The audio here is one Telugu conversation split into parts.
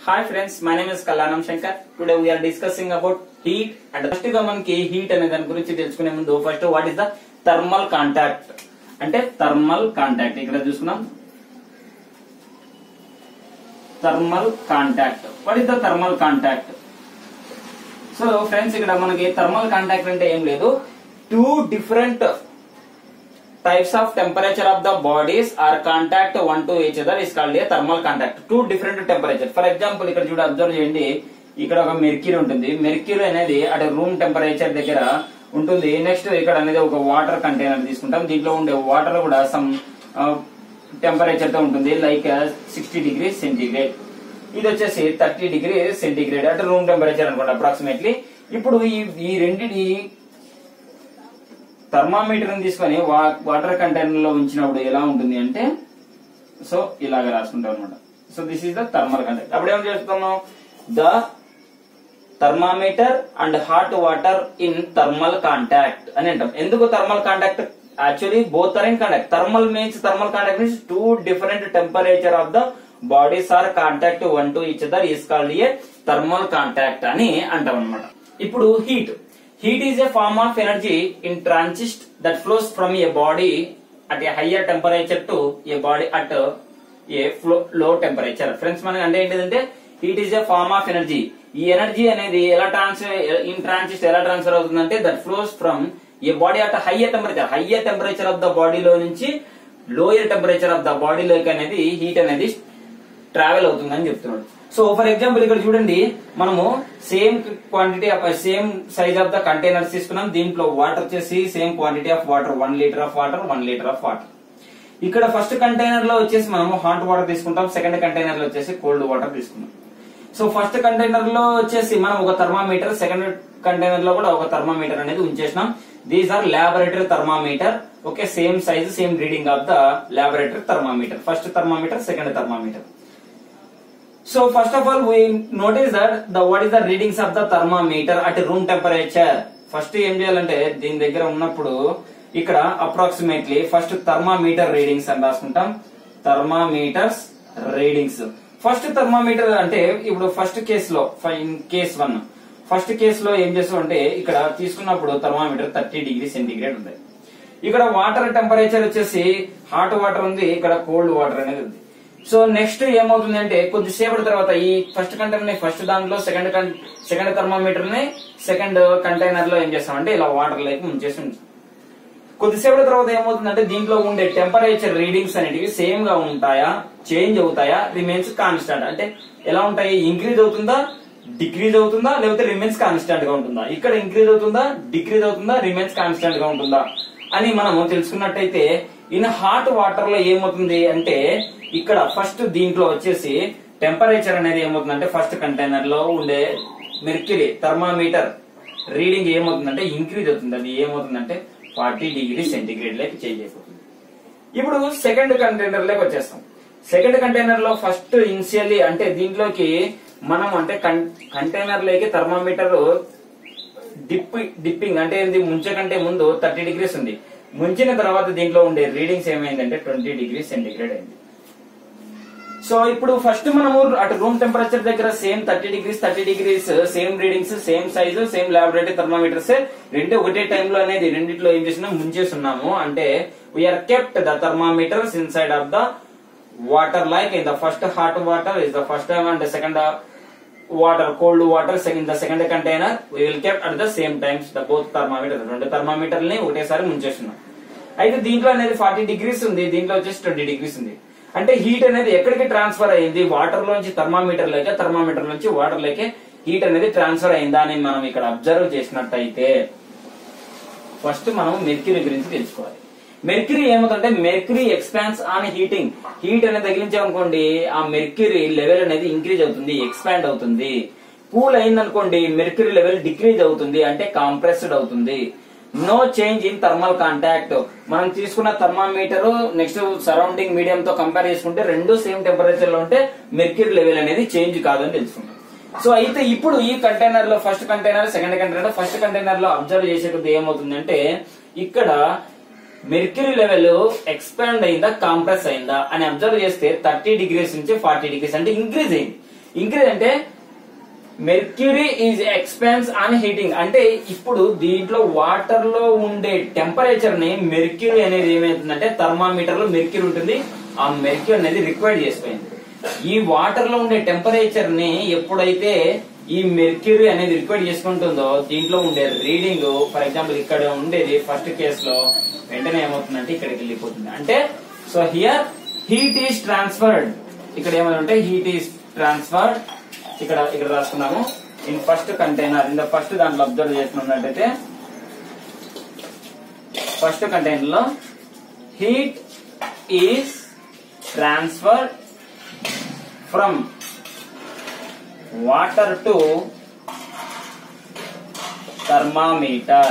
Hi friends my name is Kalyanam Shankar today we are discussing about heat and first గా మనకి హీట్ అనే దాని గురించి తెలుసుకునే ముందు first what is the thermal contact అంటే థర్మల్ కాంటాక్ట్ ఇక్కడ చూసుకున్నాం thermal contact what is the thermal contact so friends ఇక్కడ మనకి థర్మల్ కాంటాక్ట్ అంటే ఏం లేదు two different types of temperature of the bodies are contact one to each other is called a thermal contact two different temperature for example ఇక్కడ చూడ అబ్జర్వ్ చేయండి ఇక్కడ ఒక మెర్క్యూరీ ఉంటుంది మెర్క్యూరీ అనేది అటు రూమ్ టెంపరేచర్ దగ్గర ఉంటుంది నెక్స్ట్ ఇక్కడ అనేది ఒక వాటర్ కంటైనర్ తీసుకుంటాం దీంట్లో ఉండే వాటర్ కూడా సమ్ టెంపరేచర్ తో ఉంటుంది లైక్ సిక్స్టీ డిగ్రీ సెంటీగ్రేడ్ ఇది వచ్చేసి థర్టీ డిగ్రీ సెంటీగ్రేడ్ అంటే రూమ్ టెంపరేచర్ అనుకోండి అప్రాక్సిమేట్లీ ఇప్పుడు ఈ ఈ రెండింటి థర్మామీటర్ తీసుకొని వా- వాటర్ కంటైనర్ లో ఉంచినప్పుడు ఎలా ఉంటుంది అంటే సో ఇలాగ రాసుకుంటాం అనమాట so this is the thermal contact అప్పుడు ఏం చేస్తున్నాం the thermometer and hot water in thermal contact అని అంటాం ఎందుకు thermal contact actually both are in contact thermal means thermal contact means two different temperature of the bodies are contact one to each other is called a thermal contact అని అంటాం అనమాట ఇప్పుడు heat heat is a form of energy in transit that flows from a body at a higher temperature to a body at a flow low temperature friends మనకి అంటే ఏంటిదంటే heat is a form of energy ఈ ఎనర్జీ అనేది ఎలా ట్రాన్స్ఫర్ ఇన్ ట్రాన్సిస్ట్ ఎలా ట్రాన్స్ఫర్ అవుతుందంటే that flows from a body at higher temperature higher temperature of the బాడీలో నుంచి లోయర్ టెంపరేచర్ ఆఫ్ ద బాడీలోకి అనేది హీట్ అనేది ట్రావెల్ అవుతుందని చెప్తున్నాడు సో ఫర్ ఎగ్జాంపుల్ ఇక్కడ చూడండి మనము same quantity of same size of the containers తీసుకున్నాం దీంట్లో వాటర్ వచ్చేసి same quantity of water one litre of water one litre of water ఇక్కడ ఫస్ట్ కంటైనర్ లో వచ్చేసి మనము హాట్ వాటర్ తీసుకుంటాం సెకండ్ కంటైనర్ లో వచ్చేసి కోల్డ్ వాటర్ తీసుకున్నాం సో ఫస్ట్ కంటైనర్ లో వచ్చేసి మనం ఒక థర్మామీటర్ సెకండ్ కంటైనర్ లో కూడా ఒక థర్మామీటర్ అనేది ఉంచేసినాం these are laboratory thermometer okay same size same reading of the laboratory thermometer first thermometer second thermometer so first of all we notice that the what is the readings of the thermometer at room temperature first ఏం చేయాలంటే దీని దగ్గర ఉన్నప్పుడు ఇక్కడ అప్రాక్సిమేట్లీ ఫస్ట్ థర్మామీటర్ రీడింగ్స్ అని రాసుకుంటాం థర్మామీటర్స్ రీడింగ్స్ ఫస్ట్ థర్మామీటర్ అంటే ఇప్పుడు ఫస్ట్ కేస్ లో in case one first case లో ఏం చేస్తాం అంటే ఇక్కడ తీసుకున్నప్పుడు థర్మామీటర్ థర్టీ డిగ్రీ సెంటీగ్రేడ్ ఉంది ఇక్కడ వాటర్ టెంపరేచర్ వచ్చేసి హాట్ వాటర్ ఉంది ఇక్కడ కోల్డ్ వాటర్ అనేది ఉంది సో నెక్స్ట్ ఏమవుతుంది అంటే కొద్దిసేపటి తర్వాత ఈ ఫస్ట్ కంటైనర్ ని ఫస్ట్ దాంట్లో సెకండ్ సెకండ్ థర్మామీటర్ ని సెకండ్ కంటైనర్ లో ఏం చేస్తామంటే ఇలా వాటర్ లేక ముంచేసి ఉంచాం కొద్దిసేపటి తర్వాత ఏమవుతుందంటే దీంట్లో ఉండే టెంపరేచర్ రీడింగ్స్ అనేటివి సేమ్ గా ఉంటాయా చేంజ్ అవుతాయా రిమైన్స్ కాన్స్టాంట్ అంటే ఎలా ఉంటాయి ఇంక్రీజ్ అవుతుందా డిక్రీజ్ అవుతుందా లేకపోతే రిమైన్స్ కాన్స్టాంట్ గా ఉంటుందా ఇక్కడ ఇంక్రీజ్ అవుతుందా డిక్రీజ్ అవుతుందా రిమైన్స్ కాన్స్టాంట్ గా ఉంటుందా అని మనము తెలుసుకున్నట్టయితే ఇన్ హాట్ వాటర్ లో ఏమవుతుంది అంటే ఇక్కడ ఫస్ట్ దీంట్లో వచ్చేసి టెంపరేచర్ అనేది ఏమవుతుందంటే ఫస్ట్ కంటైనర్ లో ఉండే మెర్క్యూరీ థర్మామీటర్ రీడింగ్ ఏమవుతుందంటే ఇంక్రీజ్ అవుతుంది అది ఏమవుతుందంటే forty degree centigrade like change అయిపోతుంది ఇప్పుడు సెకండ్ కంటైనర్ లోకి వచ్చేస్తాం సెకండ్ కంటైనర్ లో ఫస్ట్ ఇనిషియల్లీ అంటే దీంట్లోకి మనం అంటే కంటైనర్ లోకి థర్మామీటర్ డిప్ డిప్పింగ్ అంటే ఏంది ముంచే కంటే ముందు థర్టీ డిగ్రీస్ ఉంది ముంచిన తర్వాత దీంట్లో ఉండే రీడింగ్స్ ఏమైందంటే ట్వంటీ డిగ్రీ సెంటిగ్రేడ్ అయింది సో ఇప్పుడు ఫస్ట్ మనము అటు రూమ్ టెంపరేచర్ దగ్గర same thirty degrees thirty degrees same readings same size same laboratory thermometers రెండు ఒకటే టైంలో అనేది రెండిట్లో ఏం చేసినా ముంచేస్తున్నాము అంటే we are kept the thermometers inside of the water like in the first hot water is the first time and second water cold water second the second container we will kept at the same times the both thermometer రెండు థర్మామీటర్ ని ఒకటేసారి ముంచేస్తున్నాం అయితే దీంట్లో అనేది ఫార్టీ డిగ్రీస్ ఉంది దీంట్లో వచ్చేసి ట్వంటీ డిగ్రీస్ ఉంది అంటే హీట్ అనేది ఎక్కడికి ట్రాన్స్ఫర్ అయింది వాటర్ లోంచి థర్మామీటర్ లేక థర్మామీటర్ నుంచి వాటర్ లేకే హీట్ అనేది ట్రాన్స్ఫర్ అయిందా అని మనం ఇక్కడ అబ్జర్వ్ చేసినట్టయితే ఫస్ట్ మనం మెర్క్యూరీ గురించి తెలుసుకోవాలి మెర్క్యూరీ ఏమవుతుందంటే mercury expands on heating heat అనేది తగిలించామనుకోండి ఆ మెర్క్యూరీ లెవెల్ అనేది ఇంక్రీజ్ అవుతుంది ఎక్స్పాండ్ అవుతుంది కూల్ అయిందనుకోండి మెర్క్యూరీ లెవెల్ డిక్రీజ్ అవుతుంది అంటే కాంప్రెస్డ్ అవుతుంది no change in thermal contact మనం తీసుకున్న థర్మామీటర్ నెక్స్ట్ సరౌండింగ్ మీడియం తో కంపేర్ చేసుకుంటే రెండు సేమ్ టెంపరేచర్ లో ఉంటే మెర్క్యూరీ లెవెల్ అనేది చేంజ్ కాదని తెలుసుకుంటాం సో అయితే ఇప్పుడు ఈ కంటైనర్ లో first container second container first container లో అబ్జర్వ్ చేసేటప్పుడు ఏమవుతుందంటే ఇక్కడ మెర్క్యూరీ లెవెల్ ఎక్స్పాండ్ అయిందా కాంప్రెస్ అయిందా అని అబ్జర్వ్ చేస్తే థర్టీ డిగ్రీస్ నుంచి ఫార్టీ డిగ్రీస్ అంటే ఇంక్రీజ్ అయింది ఇంక్రీజ్ అంటే mercury is expands on heating అంటే ఇప్పుడు దీంట్లో వాటర్ లో ఉండే టెంపరేచర్ ని మెర్క్యూరీ అనేది ఏమైతుందంటే థర్మామీటర్ లో మెర్క్యూరీ ఉంటుంది ఆ మెర్క్యూరీ అనేది రిక్వైర్డ్ చేసిపోయింది ఈ వాటర్ లో ఉండే టెంపరేచర్ ని ఎప్పుడైతే ఈ మెర్క్యూరీ అనేది రిక్వైర్డ్ చేసుకుంటుందో దీంట్లో ఉండే రీడింగ్ ఫర్ ఎగ్జాంపుల్ ఇక్కడ ఉండేది ఫస్ట్ కేసులో వెంటనే ఏమవుతుందంటే ఇక్కడికి వెళ్ళిపోతుంది అంటే so here heat is transferred ఇక్కడ ఏమైనా ఉంటే హీట్ ఈస్ ట్రాన్స్ఫర్డ్ ఇక్కడ ఇక్కడ రాసుకున్నాము in first container in the first దాంట్లో అబ్జర్వ్ చేస్తున్నట్టయితే ఫస్ట్ కంటైనర్ లో heat is transferred from water to thermometer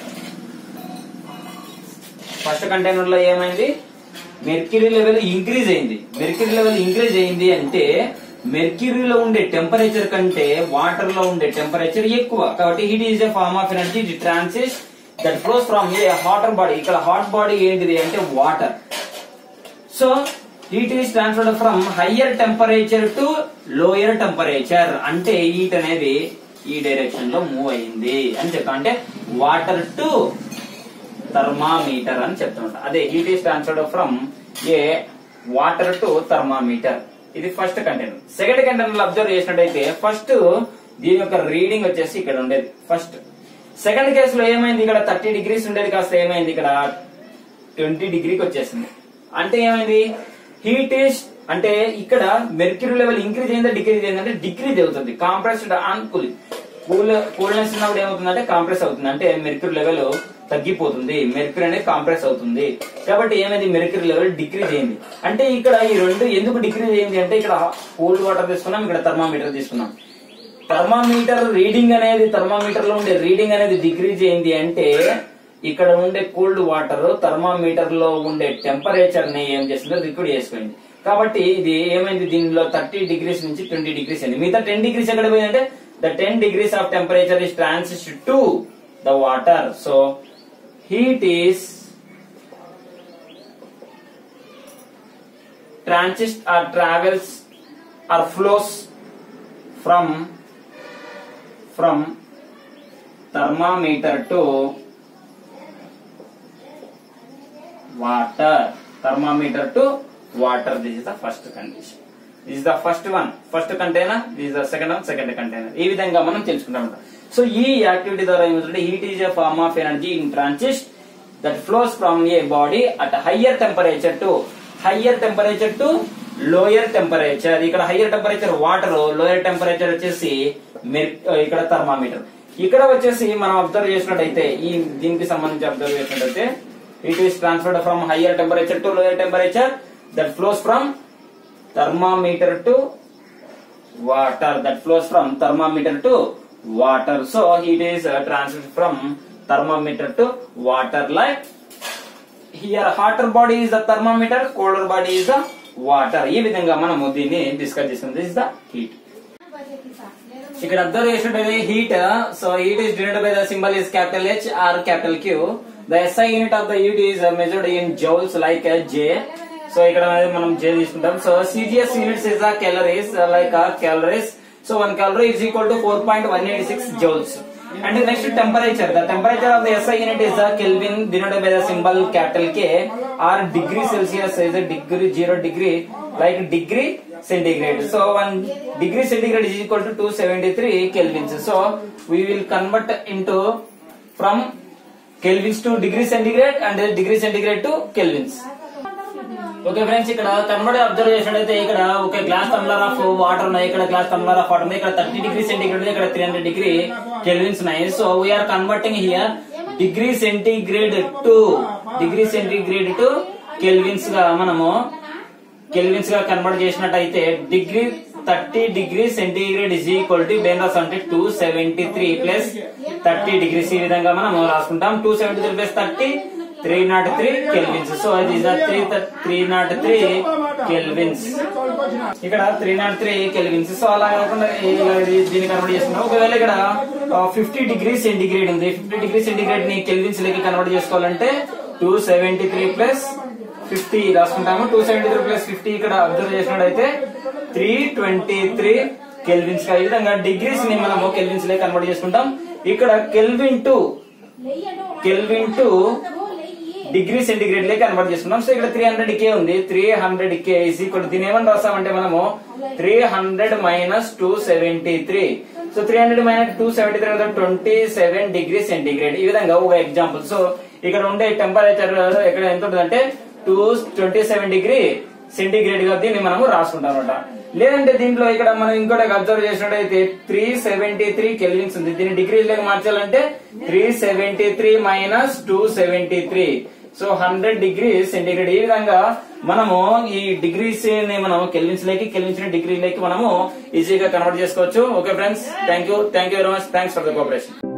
first container లో ఏమైంది మెర్క్యూరీ లెవెల్ ఇంక్రీజ్ అయింది మెర్క్యూరీ లెవెల్ ఇంక్రీజ్ అయింది అంటే మెర్క్యూరీలో ఉండే టెంపరేచర్ కంటే వాటర్ లో ఉండే టెంపరేచర్ ఎక్కువ కాబట్టి heat is a form of energy the transit that flows from a hotter body ఇక్కడ హాట్ బాడీ ఏంటిది అంటే water so heat is transferred from higher temperature to lower temperature అంటే హీట్ అనేది ఈ డైరెక్షన్ లో మూవ్ అయింది అని చెప్తాం అంటే వాటర్ టు థర్మామీటర్ అని చెప్తుంటా అదే heat is transferred from a water to thermometer ఇది ఫస్ట్ కంటైనర్ సెకండ్ కంటైనర్ లో అబ్జర్వ్ చేసినట్టయితే ఫస్ట్ దీని యొక్క రీడింగ్ వచ్చేసి ఇక్కడ ఉండేది ఫస్ట్ సెకండ్ కేసులో ఏమైంది ఇక్కడ థర్టీ డిగ్రీస్ ఉండేది కాస్త ఏమైంది ఇక్కడ ట్వంటీ డిగ్రీకి వచ్చేసింది అంటే ఏమైంది హీట్ ఈస్ అంటే ఇక్కడ మెర్క్యూరీ లెవెల్ ఇంక్రీజ్ అయిందా డిక్రీజ్ అయిందంటే డిక్రీజ్ అవుతుంది compressed on cooling cool coolness ఉన్నప్పుడు ఏమవుతుందంటే కాంప్రెస్ అవుతుంది అంటే మెర్క్యూరీ లెవెల్ తగ్గిపోతుంది మెర్క్యూరీ అనేది కాంప్రెస్ అవుతుంది కాబట్టి ఏమైంది మెర్క్యూరీ లెవెల్ డిక్రీజ్ అయింది అంటే ఇక్కడ ఈ రెండు ఎందుకు డిక్రీజ్ అయింది అంటే ఇక్కడ కూల్ వాటర్ తీసుకున్నాం ఇక్కడ థర్మామీటర్ తీసుకున్నాం థర్మామీటర్ రీడింగ్ అనేది థర్మామీటర్ లో ఉండే రీడింగ్ అనేది డిక్రీజ్ అయింది అంటే ఇక్కడ ఉండే కూల్డ్ వాటర్ థర్మామీటర్ లో ఉండే టెంపరేచర్ ని ఏం చేసిందో లిక్విడ్ చేసుకుంది కాబట్టి ఇది ఏమైంది దీనిలో థర్టీ డిగ్రీస్ నుంచి ట్వంటీ డిగ్రీస్ అయింది మిగతా టెన్ డిగ్రీస్ ఎక్కడ పోయిందంటే the ten degrees of temperature is transit to the water so heat is transit or travels or flows from from thermometer to water thermometer to water this is the first condition this is the first one first container this is the second one second container ఈ విధంగా మనం తెలుసుకుంటాం సో ఈ యాక్టివిటీ ద్వారా ఏమవుతుందంటే heat is a form of energy in transit that flows from a body at higher temperature to higher temperature to lower temperature ఇక్కడ higher temperature water lower temperature వచ్చేసి మెర్- ఇక్కడ థర్మామీటర్ ఇక్కడ వచ్చేసి మనం అబ్జర్వ్ చేసినట్టయితే ఈ దీనికి సంబంధించి అబ్జర్వ్ చేసినట్టయితే it is transferred from higher temperature to lower temperature that flows from thermometer to water that flows from thermometer to water. So it is uh, transferred from thermometer to water like here hotter body is the thermometer, colder body is the water. ఈ విధంగా మనము దీన్ని డిస్కస్ చేస్తాం దిస్ ఇస్ ద హీట్ ఇక్కడ అబ్జర్వ్ చేసినట్టయితే heat so heat is denoted by the symbol is capital H or capital Q the SI unit of the heat is measured in joules like J so ఇక్కడ మనం జే తీసుకుంటాం so CGS units is the calories like calories so one calorie is equal to four point one eighty six joules and next temperature the temperature of the SI unit is the kelvin denoted by the symbol capital K or degree Celsius is degree zero degree like degree centigrade. So one degree centigrade is equal to 273 kelvins. So we will convert into from kelvins to degree centigrade and then degree centigrade to kelvins. Okay friends ఇక్కడ కన్వర్ట్ అబ్జర్వ్ చేసినట్టయితే ఇక్కడ ఒక గ్లాస్ టమ్లర్ ఆఫ్ వాటర్ ఉన్నాయి ఇక్కడ గ్లాస్ టమ్లర్ ఆఫ్ వాటర్ ఉన్నాయి ఇక్కడ థర్టీ డిగ్రీ సెంటిగ్రేడ్ ఉంది ఇక్కడ త్రీ హండ్రెడ్ డిగ్రీ కెల్విన్స్ ఉన్నాయి so we're converting here degree centigrade to degree centigrade to kelvins గా మనము కెల్విన్స్ గా కన్వర్ట్ చేసినట్టయితే degree thirty degree centigrade is equal to బెండాస్ అంటే two seventy three plus thirty degrees ఈ విధంగా మనం రాసుకుంటాం two seventy three plus thirty three not three kelvins so ఇది three three not three kelvins ఇక్కడ three not three kelvins so అలా కాకుండా ఇలా ఇది- దీన్ని కన్వర్ట్ చేసుకున్నాం ఒకవేళ ఇక్కడ ఫిఫ్టీ డిగ్రీ సెంటిగ్రేడ్ ఉంది ఫిఫ్టీ డిగ్రీ సెంటిగ్రేడ్ ని కెల్విన్స్ లకి కన్వర్ట్ చేసుకోవాలంటే two seventy three plus fifty రాసుకుంటాము two seventy three plus fifty ఇక్కడ అబ్జర్వ్ చేసినట్టయితే త్రీ ట్వంటీ త్రీ కెల్విన్స్ గా ఈ విధంగా డిగ్రీస్ ని మనము కెల్విన్స్ లే కన్వర్ట్ చేసుకుంటాం ఇక్కడ kelvin to kelvin to degree centigrade లే కన్వర్ట్ చేసుకున్నాం సో ఇక్కడ త్రీ హండ్రెడ్ కే ఉంది three hundred K is equal దీని ఏమని రాస్తామంటే మనము three hundred minus two seventy three so three hundred minus two seventy three twenty seven degree centigrade ఈ విధంగా ఒక ఎగ్జాంపుల్ సో ఇక్కడ ఉండే టెంపరేచర్ ఇక్కడ ఎంత ఉంటుందంటే two twenty seven degree centigrade గా దీన్ని మనము రాసుకుంటాం అనమాట లేదంటే దీంట్లో ఇక్కడ మనం ఇంకోటి అబ్జర్వ్ చేసినట్టయితే త్రీ సెవెంటీ త్రీ కెల్విన్స్ ఉంది దీన్ని డిగ్రీలోకి మార్చాలంటే three seventy three minus two seventy three so hundred degree centigrade ఈ విధంగా మనము ఈ డిగ్రీస్ ని మనం కెల్విన్స్ లేకి కెల్విన్స్ డిగ్రీ లేకి మనము ఈజీగా కన్వర్ట్ చేసుకోవచ్చు okay friends thank you thank you very much thanks for the cooperation